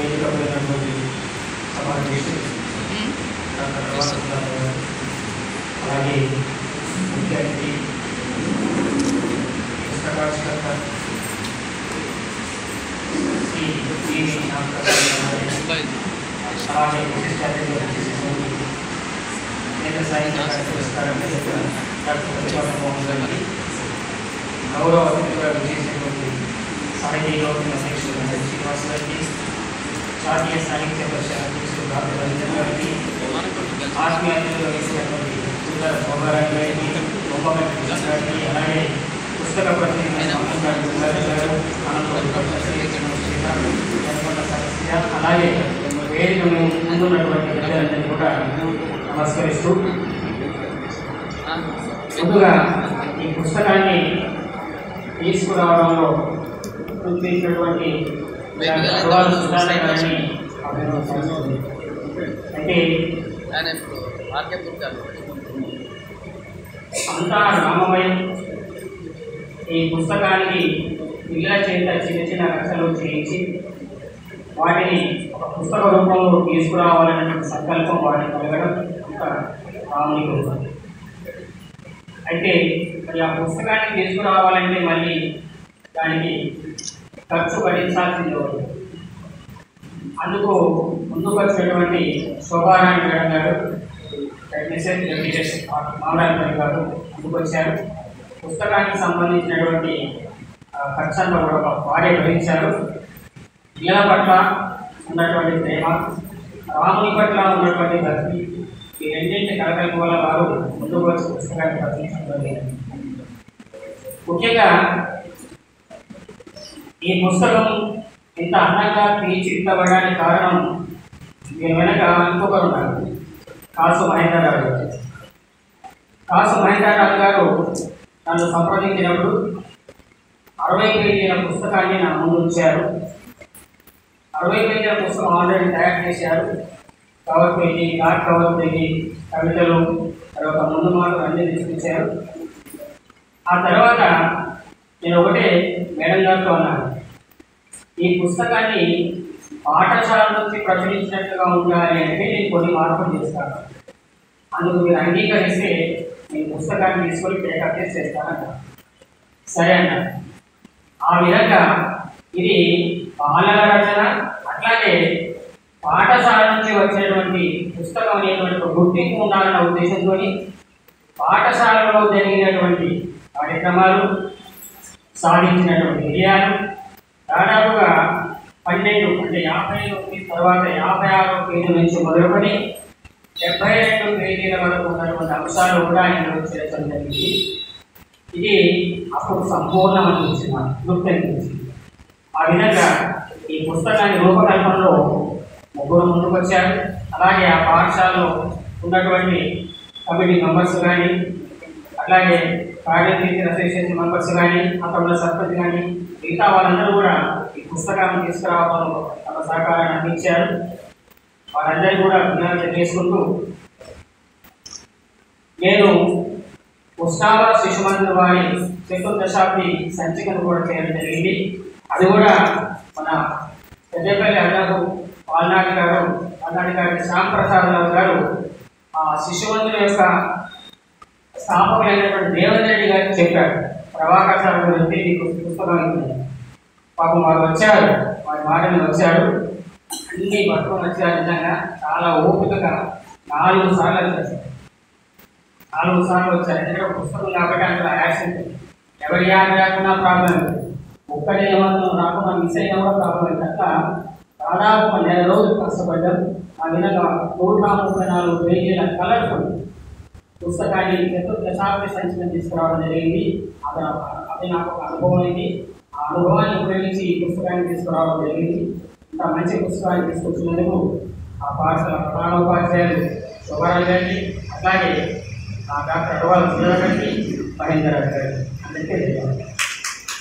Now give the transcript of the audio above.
వేదిక పోయినటువంటి సమావేశం డాక్టర్ రవాసుల్లాహ్ గారు, అలాగే ముఖ్య అతిథి పుస్తకావిష్కర్త శ్రీ టీవీ శ్యామప్రసాద్ గారు, అలాగే విశిష్ట అతిథిగా వచ్చేసినటువంటి కేంద్ర సాహిత్య అకాడమీ పురస్కారం గ్రహీత డాక్టర్ ప్రతిభా మోహన్ గారికి గౌరవ అతిథిగా విచ్చేసినటువంటి సాహితీ గౌరవ అధ్యక్షుడు వెంకట శ్రీనివాస్ గారికి జాతీయ సాహిత్య పరిషత్ అధ్యక్షుడు డాక్టర్ రవీంద్ర గారికి ఆత్మీయ అతిథిగా వేసినటువంటి సుందర శోభారాణి గారికి బొమ్మగంటి కృష్ణ గారికి అలాగే పుస్తక ప్రతినిధి స్వామి గారు, సుందర్ గారు అనంతపురం డాక్టర్ శ్రీకృష్ణ శ్రీరామ్, యనమల సరస్య, అలాగే వేదిక ముందున్నటువంటి పెద్దలందరినీ కూడా నమస్కరిస్తూ ముందుగా ఈ పుస్తకాన్ని తీసుకురావడంలో చూపించినటువంటి అడవాల సుధాకర్ గారిని అభినందిస్తున్నాను. అయితే అంతా రామమయం ఈ పుస్తకానికి పిల్లల చేత చిన్న చిన్న రచనలు చేయించి వాటిని ఒక పుస్తక రూపంలో తీసుకురావాలనేటువంటి సంకల్పం వాటిని కలగడం అంత రామునికి ఉంది అయితే మరి ఆ పుస్తకాన్ని తీసుకురావాలంటే మళ్ళీ దానికి ఖర్చు భరించాల్సింది ఉంది. అందుకు ముందుకు వచ్చినటువంటి శోభారాణి మేడం గారు టెక్నీషియన్ డెప్యూటేషన్ మామరాజు గారు ముందుకు వచ్చారు పుస్తకానికి సంబంధించినటువంటి ఆ, ఖర్చంతా కూడా ఒక వారే భరించారు పిల్లల పట్ల ఉన్నటువంటి ప్రేమ రాముని పట్ల ఉన్నటువంటి భక్తి ఈ రెండింటి కలకలిపి వల్ల వారు ముందుకు వచ్చి పుస్తకాన్ని రచించడం జరిగింది ముఖ్యంగా ఈ పుస్తకం ఇంత అందంగా తీర్చిదిద్దబడడానికి కారణం దీని వెనక ఇంకొకరు ఉన్నారు కాసు మహేంద్రరావు గారు కాసు మహేంద్రరావు గారు నన్ను సంప్రదించినప్పుడు అరవై పేజీల పుస్తకాన్ని నా ముందు ఉంచారు అరవై పేజీల పుస్తకం ఆల్రెడీ తయారు చేశారు cover page back cover page కవితలు తర్వాత ముందు మాటలు అన్నీ తీసుకొచ్చారు ఆ తర్వాత నేను ఒకటే మేడం గారితో అన్నాను ఈ పుస్తకాన్ని పాఠశాల నుంచి ప్రచురించినట్టుగా ఉండాలి అంటే నేను కొన్ని మార్పులు చేస్తాను అందుకు మీరు అంగీకరిస్తే నేను పుస్తకాన్ని తీసుకొని టేకప్ చేసి చేస్తానంట సరే అన్న ఆ విధంగా ఇది బాలల రచన అట్లాగే పాఠశాల నుంచి వచ్చినటువంటి పుస్తకం అనేటువంటి ఒక గుర్తింపు ఉండాలన్న ఉద్దేశంతో పాఠశాలలో జరిగినటువంటి కార్యక్రమాలు సాధించినటువంటి విజయాలు దాదాపుగా పన్నెండు అంటే యాభై ఒకటి తర్వాత యాభై ఆరో పేజీ నుంచి మొదలుకొని డెబ్బై రెండు పేజీల వరకు ఉన్నటువంటి అంశాలు కూడా ఇందులో చేర్చడం జరిగింది ఇది అప్పుడు సంపూర్ణం అనిపించింది నాకు గుర్తనిపించింది ఆ విధంగా ఈ పుస్తకాన్ని రూపకల్పనలో ముగ్గురు ముందుకు వచ్చారు అలాగే ఆ పాఠశాలలో ఉన్నటువంటి కమిటీ మెంబర్స్ కానీ అట్లాగే కార్యదీర్ఘ అసోసియేషన్ మెంబర్స్ కానీ అక్కడ ఉన్న సర్పంచ్ కానీ మిగతా వాళ్ళందరూ కూడా ఈ పుస్తకాన్ని తీసుకురావడంలో తమ సహకారాన్ని అందించారు వారందరికీ కూడా అభినందన చేసుకుంటూ నేను ఉస్నావా శిశుమంత్ర వారి చతుర్దశాబ్ది సంచికను కూడా చేయడం జరిగింది అది కూడా మన పెద్దపల్లి అన్నకు వాల్నాటి గారు వాల్నాటి గారి శ్యాంప్రసాదరావు గారు ఆ శిశుమంతుల యొక్క స్థాపకులైనటువంటి దేవేంద్ర రెడ్డి గారికి చెప్పాడు ప్రభాకర్ సార్ గురించి నీకు పుస్తకం ఇస్తుంది పాపం వారు వచ్చారు వారి మాటలు వచ్చారు అన్ని పట్టుకొని వచ్చారు నిజంగా చాలా ఓపికగా నాలుగు సార్లు వచ్చారు నాలుగు సార్లు వచ్చారు ఎందుకంటే ఒక పుస్తకం కాబట్టి అందులో యాక్సిడెంట్ ఎవరి యాడ్ రాకున్నా ప్రాబ్లం లేదు ఒక్కడే ఏమాత్రం రాకుండా మిస్ అయినా కూడా ప్రాబ్లం లేదు అట్లా దాదాపు ఒక నెల రోజులు కష్టపడ్డారు ఆ విధంగా నూట ముప్పై నాలుగు పేజీల కలర్ఫుల్ పుస్తకాన్ని ఎంతో దశాబ్ద సంచితం తీసుకురావడం జరిగింది అది నాకు- అది నాకు ఒక అనుభవం అయింది ఆ అనుభవాన్ని ఉపయోగించి ఈ పుస్తకాన్ని తీసుకురావడం జరిగింది ఇంత మంచి పుస్తకాన్ని తీసుకొచ్చినందుకు ఆ పాఠశాల ప్రధానోపాధ్యాయులు శుభరాజు గారికి అట్లాగే ఆ డాక్టర్ అడవాల సుందర గారికి మహేందర్ గారికి అందరికీ ధన్యవాదాలు